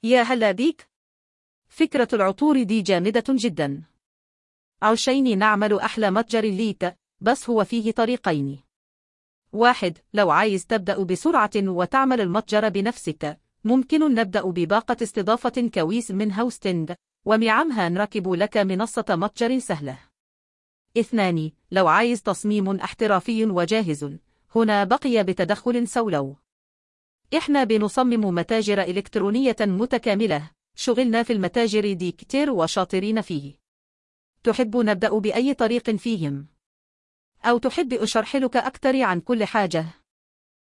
يا هلا بيك فكرة العطور دي جامدة جدا عشيني نعمل أحلى متجر ليت بس هو فيه طريقين واحد لو عايز تبدأ بسرعة وتعمل المتجر بنفسك ممكن نبدأ بباقة استضافة كويس من هوستند ومعمها نركب لك منصة متجر سهلة اثنان لو عايز تصميم احترافي وجاهز هنا بقي بتدخل سولو إحنا بنصمم متاجر إلكترونية متكاملة شغلنا في المتاجر دي كتير وشاطرين فيه تحب نبدأ بأي طريق فيهم؟ أو تحب أشرح لك أكثر عن كل حاجة؟